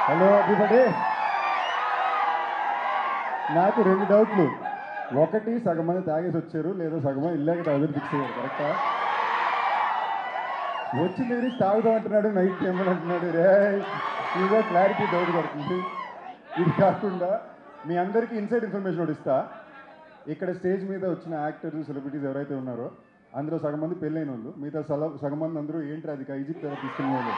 hello everybody నాకు రెండు డౌట్లు ఒకటి సగం మంది తాగేసి వచ్చారు లేదా సగం మంది ఇల్లాక తాగుదని ఫిక్స్ అయ్యారు కరెక్టా వచ్చి మీరు తాగుదాం అంటున్నాడు నైట్ టైం అంటున్నాడు రే ఇదో క్లారిటీ డౌట్ పడుతుంది ఇది కాకుండా మీ అందరికీ ఇన్సైడ్ ఇన్ఫర్మేషన్ ఒకటి ఇస్తా ఇక్కడ స్టేజ్ మీద వచ్చిన యాక్టర్స్ సెలబ్రిటీస్ ఎవరైతే ఉన్నారో అందులో సగం మంది పెళ్ళైన వాళ్ళు మిగతా సల సగం మంది అందరూ ఏంటి అది ఈజిప్ట్ ఎవరు తీసుకునే వాళ్ళు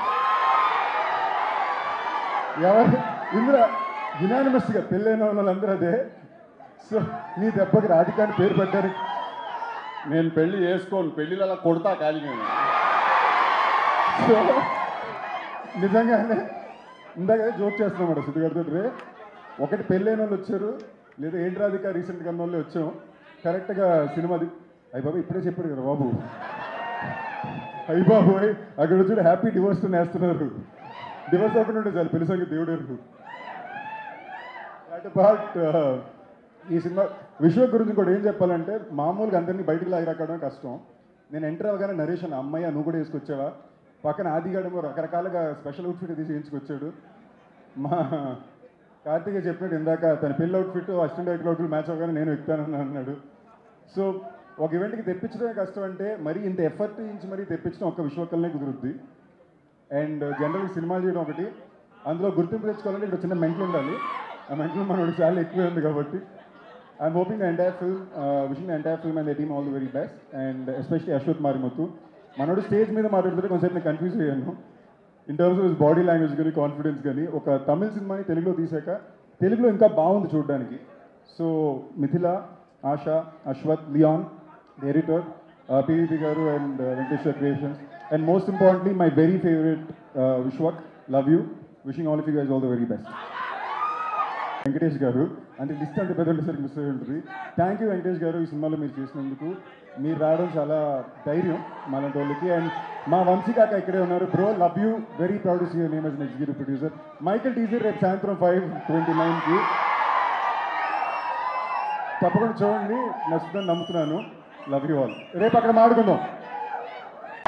ఎవరు ఇందులో యునానిమస్గా పెళ్ళైన వాళ్ళందరూ అదే సో నీ దెబ్బకి రాధికాని పేరు పెట్టారు నేను పెళ్లి చేసుకోను పెళ్లిలో అలా కొడతా ఖాళీ నేను సో నిజంగానే ఇందాక జోక్ చేస్తున్నాం శృతి గారితో రే ఒకటి పెళ్ళైన వాళ్ళు వచ్చారు లేదా ఏంటి రాధిక రీసెంట్గా అన్న వాళ్ళు వచ్చాం కరెక్ట్గా సినిమాది అయ్యి బాబు ఇప్పుడే చెప్పాడు కదా బాబు అయ్యి బాబు అక్కడ వచ్చి హ్యాపీ డివోర్స్ నేస్తున్నారు డివోర్స్ అవ్వకుండా ఉంటే చాలు పెళ్లి సంగతి దేవుడు ఎరుగు అట్ పార్ట్ ఈ సినిమా విశ్వ గురించి కూడా ఏం చెప్పాలంటే మామూలుగా అందరినీ బయటికి లాగి రాకడం కష్టం నేను ఎంటర్ అవ్వగానే నరేష్ అన్న అమ్మయ్య నువ్వు కూడా వేసుకొచ్చావా పక్కన ఆదిగాడేమో రకరకాలుగా స్పెషల్ అవుట్ఫిట్ తీసి వేయించుకొచ్చాడు మా కార్తీక చెప్పినట్టు ఇందాక తన పెళ్లి outfit assistant director outfit match అవ్వగానే నేను ఎక్కుతానని అన్నాడు సో ఒక ఈవెంట్కి తెప్పించడమే కష్టం అంటే మరీ ఇంత ఎఫర్ట్ ఇచ్చి మరీ తెప్పించడం ఒక విశ్వకల్నే కుదురుద్ది అండ్ జనరల్ సినిమాలు చేయడం ఒకటి అందులో గుర్తింపు తెచ్చుకోవాలంటే ఇక్కడ చిన్న మెంటలు ఉండాలి ఆ మెంటలు మనోడు చాలా ఎక్కువే ఉంది కాబట్టి I'm hoping the entire film wishing the entire film and the team all the very best and especially Ashwath Marimuthu మనోడు స్టేజ్ మీద మాట్లాడుతుంటే కొంచెం నేను కన్ఫ్యూజ్ అయ్యాను in terms of body language కానీ కాన్ఫిడెన్స్ కానీ ఒక తమిళ సినిమాని తెలుగులో తీసాక తెలుగులో ఇంకా బాగుంది చూడడానికి so Mithila Asha Ashwath Leon the editor PVP garu and Venkateswara creations and most importantly my very favourite Vishwak love you wishing all of you guys all the very best Venkatesh garu అంటే లిస్ట్ అంటే పెద్ద ఉండేసరికి మిస్ అయి ఉంటుంది థ్యాంక్ యూ వెంకటేష్ గారు ఈ సినిమాలో మీరు చేసినందుకు మీరు రావడం చాలా ధైర్యం మాలాంటి వాళ్ళకి అండ్ మా వంశీ కాక ఇక్కడే ఉన్నారు bro love you very proud see name as executive producer Michael teaser రేపు సాయంత్రం ఫైవ్ ట్వంటీ నైన్కి తప్పకుండా చూడండి నచ్చుతుందని నమ్ముతున్నాను లవ్ యూ ఆల్ రేపు అక్కడ మాట్లాడుకుందాం